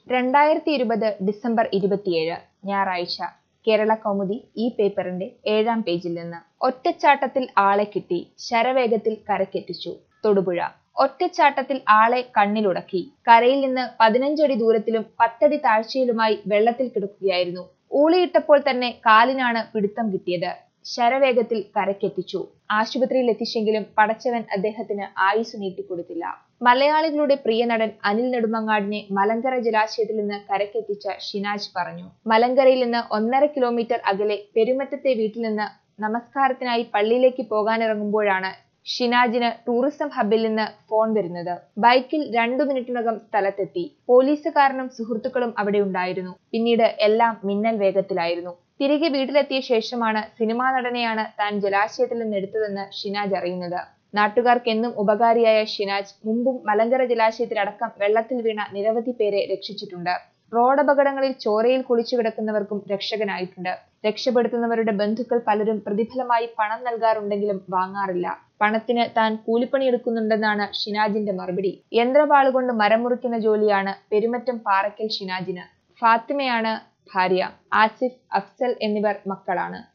രണ്ടായിരത്തി ഇരുപത് ഡിസംബർ ഇരുപത്തിയേഴ് ഞായറാഴ്ച കേരള കൗമുദി ഈ പേപ്പറിന്റെ ഏഴാം പേജിൽ നിന്ന് ഒറ്റച്ചാട്ടത്തിൽ ആളെ കിട്ടി ശരവേഗത്തിൽ കരക്കെത്തിച്ചു തൊടുപുഴ ഒറ്റച്ചാട്ടത്തിൽ ആളെ കണ്ണിലുടക്കി കരയിൽ നിന്ന് പതിനഞ്ചടി ദൂരത്തിലും പത്തടി താഴ്ചയിലുമായി വെള്ളത്തിൽ കിടക്കുകയായിരുന്നു ഊളിയിട്ടപ്പോൾ തന്നെ കാലിനാണ് പിടുത്തം കിട്ടിയത് ശരവേഗത്തിൽ കരക്കെത്തിച്ചു ആശുപത്രിയിൽ എത്തിച്ചെങ്കിലും പടച്ചവൻ അദ്ദേഹത്തിന് ആയുസ് നീട്ടിക്കൊടുത്തില്ല മലയാളികളുടെ പ്രിയ നടൻ അനിൽ നെടുമങ്ങാടിനെ മലങ്കര ജലാശയത്തിൽ നിന്ന് കരക്കെത്തിച്ച ഷിനാജ് പറഞ്ഞു മലങ്കരയിൽ നിന്ന് ഒന്നര കിലോമീറ്റർ അകലെ പെരുമറ്റത്തെ വീട്ടിൽ നിന്ന് നമസ്കാരത്തിനായി പള്ളിയിലേക്ക് പോകാനിറങ്ങുമ്പോഴാണ് ഷിനാജിന് ടൂറിസം ഹബിൽ നിന്ന് ഫോൺ വരുന്നത് ബൈക്കിൽ രണ്ടു മിനിറ്റിനകം സ്ഥലത്തെത്തി പോലീസുകാരനും സുഹൃത്തുക്കളും അവിടെ ഉണ്ടായിരുന്നു പിന്നീട് എല്ലാം മിന്നൽ വേഗത്തിലായിരുന്നു തിരികെ വീട്ടിലെത്തിയ ശേഷമാണ് സിനിമാ നടനെയാണ് താൻ ജലാശയത്തിൽ നിന്ന് എടുത്തതെന്ന് ഷിനാജ് അറിയുന്നത് നാട്ടുകാർക്കെന്നും ഉപകാരിയായ ഷിനാജ് മുമ്പും മലങ്കര ജലാശയത്തിലടക്കം വെള്ളത്തിൽ വീണ നിരവധി പേരെ രക്ഷിച്ചിട്ടുണ്ട് റോഡപകടങ്ങളിൽ ചോരയിൽ കുളിച്ചു കിടക്കുന്നവർക്കും രക്ഷകനായിട്ടുണ്ട് രക്ഷപ്പെടുത്തുന്നവരുടെ ബന്ധുക്കൾ പലരും പ്രതിഫലമായി പണം നൽകാറുണ്ടെങ്കിലും വാങ്ങാറില്ല പണത്തിന് താൻ കൂലിപ്പണിയെടുക്കുന്നുണ്ടെന്നാണ് ഷിനാജിന്റെ മറുപടി യന്ത്രവാളുകൊണ്ട് മരം മുറിക്കുന്ന ജോലിയാണ് പെരുമറ്റം പാറയ്ക്കൽ ഷിനാജിന് ഫാത്തിമയാണ് ഭാര്യ ആസിഫ് അഫ്സൽ എന്നിവർ മക്കളാണ്